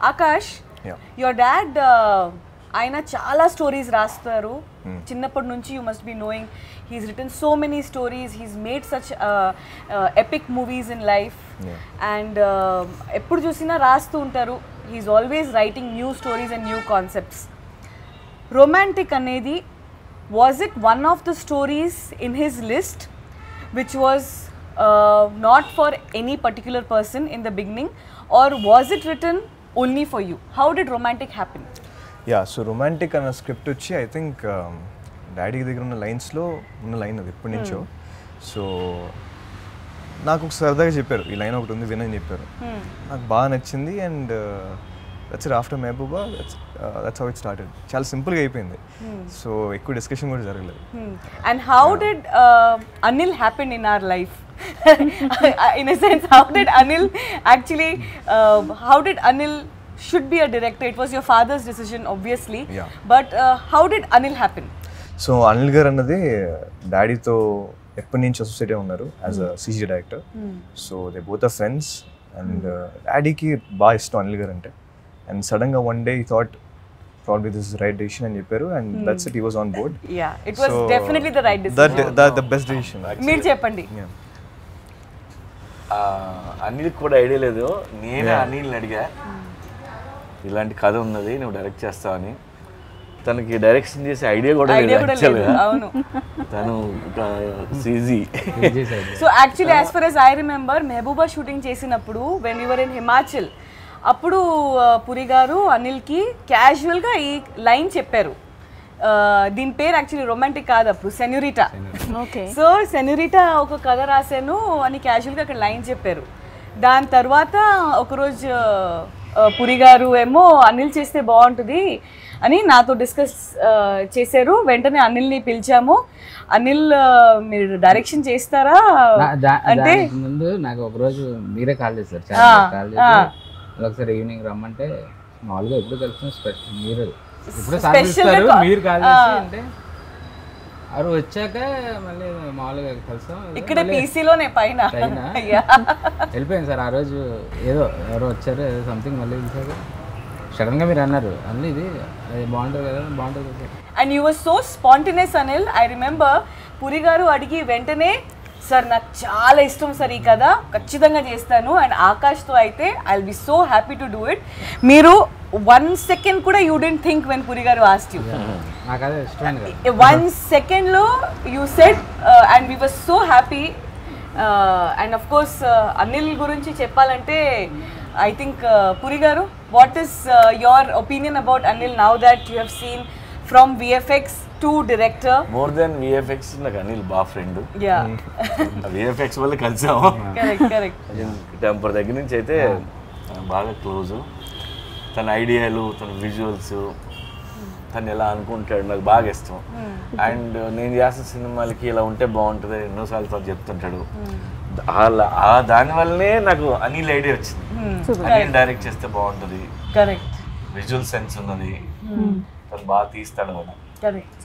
Akash Yeah. Your dad ఆయన చాలా stories రాస్తారు చిన్నప్పటి నుంచి you must be knowing he's written so many stories he's made such epic movies in life Yeah. And ఎప్పుడు చూసినా రాస్తూ ఉంటారు he's always writing new stories and new concepts Romantic అనేది was it one of the stories in his list which was not for any particular person in the beginning or was it written only for you how did Romantic happen yeah so Romantic అన్న script వచ్చి I think daddy దగ్గర ఉన్న లైన్స్లో ఉన్న line అది ఎప్పటి నుంచో so నాకు ఒక సరదాగా చెప్పారు ఈ లైన్ ఒకటి ఉంది వినని చెప్పారు నాకు బాగా నచ్చింది and that's after Mehbooba that's how it started చాలా సింపుల్గా అయిపోయింది సో ఎక్కువ డిస్కషన్ కూడా జరగలేదు and how did Anil happen in our life in a sense how did Anil actually how did Anil should be a director it was your father's decision obviously Yeah. But how did Anil happen so Anil గారు అన్నది డాడీతో ఎప్పటి నుంచి associate ఉన్నారు as a CG director so they both are friends and డాడీకి బాగా ఇష్టం అనిల్ గారు అంటే అండ్ సడన్గా one day he thought probably this right decision అని చెప్పారు and that's it he was on board yeah it was definitely the right that decision the best decision మీరు చెప్పండి ఆ, అనిల్కి కూడా ఐడియా లేదు నేనే అనిల్ని అడిగా ఇలాంటి కథ ఉన్నది నువ్వు డైరెక్ట్ చేస్తావని తనకి డైరెక్షన్ చేసే ఐడియా కూడా లేదు ఐడియా కూడా లేదు యాక్చువల్గా అవును తను CG so actually as far as I remember Mehbooba shooting చేసినప్పుడు వెన్ యువర్ ఇన్ హిమాచల్ అప్పుడు uh, పురి గారు అనిల్కి క్యాజువల్గా ఈ లైన్ చెప్పారు Uh, దీని పేరు యాక్చువల్లీ రొమాంటిక్ కాదు అప్పుడు సెన్యూరిటా ఓకే సో సెన్యూరిటా ఒక కథ రాశాను అని క్యాజువల్గా అక్కడ లైన్ చెప్పారు దాని తర్వాత ఒకరోజు uh, పురి గారు ఏమో అనిల్ చేస్తే బాగుంటుంది అని నాతో డిస్కస్ చేశారు వెంటనే అనిల్ని పిలిచాము అనిల్ uh, మీరు డైరెక్షన్ చేస్తారా దా- దా- అంటే దానికి ముందు నాకు ఒక రోజు మీరే కాల్ చేశారు ఆ, చాలా కాల్ ఆ. చేసి ఒకసారి ఈవినింగ్ రమ్మంటే మామూలుగా ఎప్పుడు కలుస్తాం స్పెషల్ మీరు ఇప్పుడు Special గా సాధిస్తారు కా- మీరు కాల్ ఆ. చేసి అంటే అవి వచ్చాక మళ్ళీ మామూలుగా కలుస్తాం ఇక్కడ మళ్ళీ పీసీలోనే పైన పైన? Yeah. వెళ్ళిపోయింది సార్ ఆ రోజు ఏదో ఎవరో వచ్చారు ఏదో సంథింగ్ మళ్ళీ పిలిచారు సడన్ గా మీరు అన్నారు అన్నీ ఇది అది బాగుంటుంది కదా బాగుంటుంది కదా and you was so spontaneous Anil I remember Puri గారు అడిగి వెంటనే సార్ నాకు చాలా ఇష్టం సార్ ఈ కథ ఖచ్చితంగా చేస్తాను అండ్ ఆకాష్తో అయితే I will be so happy to do it మీరు వన్ సెకండ్ కూడా you don't think when Puri గారు ఆస్ట్ యూ నాకు అదే ఇష్టమైన కదా వన్ సెకండ్లో you set and we was so happy and of course Anil గురించి చెప్పాలంటే ఐ థింక్ పురి గారు what is your opinion about Anil now that you have seen from VFX to director more than VFX నాకు అనిల్ బా ఫ్రెండ్ యా విఎఫ్ఎక్స్ వల్ల కలిసాము correct correct temper దగ్గర నుంచి అయితే బాగా క్లోజ్ తన ఐడియాలు తన విజువల్స్ తను ఎలా అనుకుంటాడు నాకు బాగా ఇష్టం అండ్ నేను చేసిన సినిమాలకి ఇలా ఉంటే బాగుంటుంది ఎన్నోసార్లు తను చెప్తుంటాడు అలా ఆ దాని వల్లనే నాకు అనిల్ ఐడియా వచ్చింది అనిల్ డైరెక్ట్ చేస్తే బాగుంటుంది కరెక్ట్ విజువల్ సెన్స్ ఉన్నది తను బాగా తీస్తాడు కూడా కరెక్ట్